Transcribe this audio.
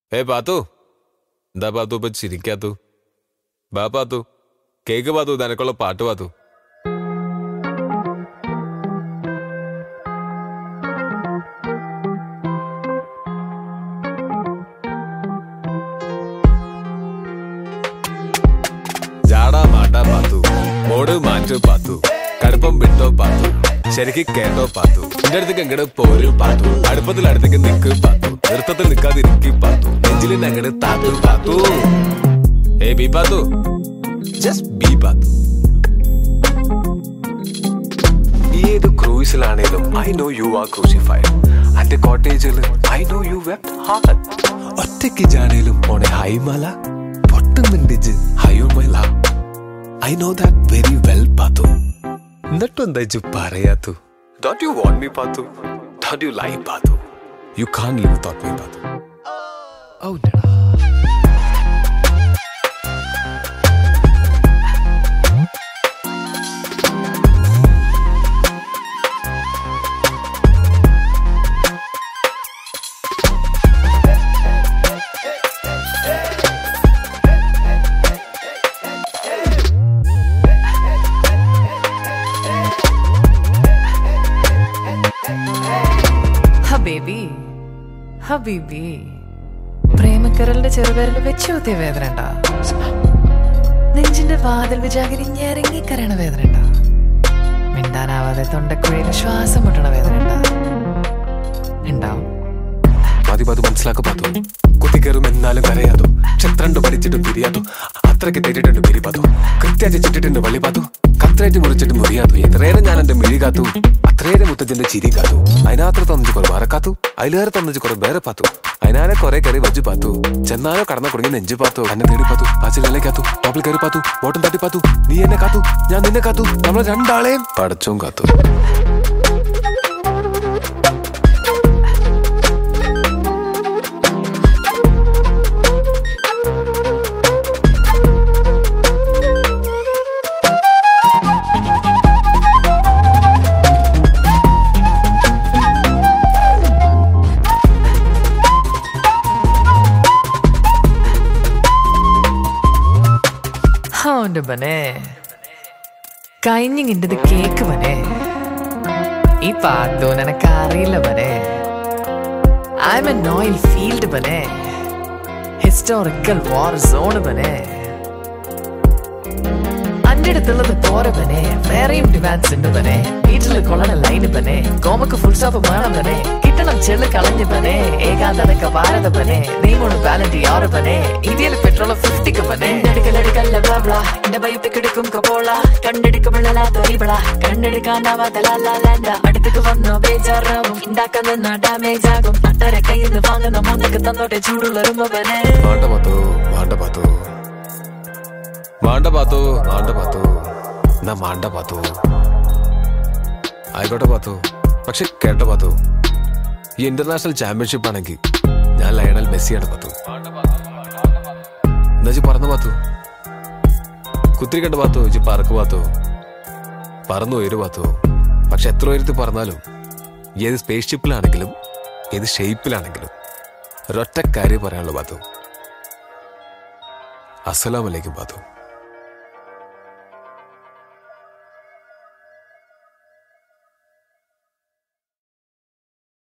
ഏ പാത്തു എന്താ പാത്തു ഇപ്പൊ ചിരിക്കാത്തു ബാ പാത്തു കേക്ക് പാത്തു നിനക്കുള്ള പാട്ട് പാത്തു ജാടാ മാട്ടാ പാത്തു മോട് മാറ്റു പാത്തു കടുപ്പം വിട്ടോ പാത്തു ശരിക്ക് കേട്ടോ പാത്തു എന്റെ അടുത്തേക്ക് എങ്ങട് പോരു പാത്തു അടുപ്പത്തിൽ അടുത്തേക്ക് നിക്ക് പാത്തു നൃത്തത്തിൽ നിൽക്കാതിരിക്കി പാത്തു നെഞ്ചിൽ അങ്ങട് താത്തു പാത്തു ഏ ബി പാത്തു ജസ്റ്റ് ബി പാത്തു ഏത് ക്രൂസിലാണേലും I know you are crucified അന്റെ കോട്ടേജിൽ I know you wept heart ഒറ്റയ്ക്ക് ജാണേലും ഓണെ ഹൈമല പൊട്ടുന്നുണ്ടിച്ച് ഹയോമല I know that very well Pathu എന്നിട്ടും എന്താ ഇജ്ജ് പറയാത്തു ഡോട്ട് യു വോണ്ട് മീ പാത്തു ഡോട്ട് you like Pathu you can't live without me Pathu ഓ ഹബേബി ഹബീബി പ്രേമക്കരലിന്റെ ചെറുപേരിൽ വെച്ച് കുത്തിയ വേദന ഉണ്ടാ നെഞ്ചിന്റെ വാതിൽ വിചാകരി ഞെരങ്ങി കരയണ വേദന ഉണ്ടാ മിണ്ടാനാവാതെ തൊണ്ടക്കുഴിയിൽ ശ്വാസം മുട്ടണ വേദന ഉണ്ടാ ഉണ്ടാവും മതി മതി മനസ്സിലാക്ക പാത്തു കുത്തിക്കയറും എന്നാലും കരയാതോ ചത്രണ്ട് പഠിച്ചിട്ടും പിരിയാതോ അത്രയ്ക്ക് തെറ്റിട്ടുണ്ട് പിരി പാത്തു കൃത്യാച്ച് ചിട്ടിട്ടുണ്ട് വള്ളി പാത്തു കത്രേറ്റ് മുറിച്ചിട്ട് മുറിയാത്തു എത്രയേരം ഞാൻ എന്റെ മിഴി കാത്തു അത്രയേരം മുത്തച്ഛന്റെ ചിരി കാത്തു അതിനകത്ത് തന്നിച്ച് കുറെ മറക്കാത്തു അതിലേറെ തന്നിച്ച് കുറെ വേറെ പാത്തു അതിനാലെ കുറെ കയറി വെച്ച് പാത്തു ചെന്നാലോ കടന്ന കുടുങ്ങി നെഞ്ചു പാത്തു എന്നെ തേടി പാത്തു പാച്ചിലെ കാത്തു ടോപ്പിൽ കയറി പാത്തു ബോട്ടം തട്ടി പാത്തു നീ എന്നെ കാത്തു ഞാൻ നിന്നെ കാത്തു നമ്മൾ രണ്ടാളെയും പടച്ചോം കാത്തു ഹൗണ്ട് ബനെ കഴിഞ്ഞിങ്ങിൻ്റെത് കേക്ക് ബനെ ഈ പാത്തു നിനക്ക് അറിയില്ല ബനെ I'm an oil field ബനെ ഹിസ്റ്റോറിക്കൽ വാർ സോൺ ബനെ അന്റെ അടുത്തുള്ളത് പോരെ ബനെ വേറെയും ഡിമാൻഡ്സ് ഉണ്ട് ബനെ വീട്ടില് കൊള്ളണ ലൈന് ബനെ കോമക്ക് ഫുൾ സ്റ്റോപ്പ് വേണം ബനെ കിട്ടണം ചെള്ളു കളഞ്ഞു ബനെ ഏകാന്തനക്ക ഭാരത ബനെ നീ മൂന്ന് ബാലന്റ് യാറ് ബനെ ഇന്ത്യയിൽ പെട്രോൾ ഫിഫ്റ്റിക്ക് ബനെ എടുക്കലടുക്കല്ല ബ്ലാബ്ല എന്റെ ബൈപ്പ് കിടക്കും കപോള കണ്ടെടുക്കുമ്പോഴല്ലാത്ത കണ്ണെടുക്കാനാവാത്ത ലാലാലാൻഡ അടുത്തേക്ക് വന്നോ ബേജാറാവും ഉണ്ടാക്കാൻ നിന്ന ഡാമേജ് ആകും അട്ടര കയ്യിൽ നിന്ന് വാങ്ങുന്ന മുന്നക്ക് തന്നോട്ടെ ചൂടുള്ളൊരുമവനെ മാണ്ട പാത്തു മാണ്ട പാത്തു മാണ്ട പാത്തു മാണ്ട പാത്തു എന്നാ മാണ്ട പാത്തു ആയിക്കോട്ടെ പാത്തു പക്ഷെ കേട്ടോ പാത്തു ഈ ഇന്റർനാഷണൽ ചാമ്പ്യൻഷിപ്പ് ആണെങ്കിൽ ഞാൻ ലയണൽ മെസ്സിയാണ് പാത്തു എന്താ വെച്ച് പറന്നു പാത്തു കുത്തിരിക്കണ്ട പാത്തു ഇജ്ജ് പറക്ക് പാത്തു പറന്നു ഉയരു പാത്തു പക്ഷെ എത്ര ഉയരത്തിൽ പറഞ്ഞാലും ഏത് സ്പേസ് ഷിപ്പിലാണെങ്കിലും ഏത് ഷേപ്പിലാണെങ്കിലും ഒരൊറ്റ കാര്യം പറയാനുള്ളൂ പാത്തു അസ്സലാമലൈക്കും പാത്തു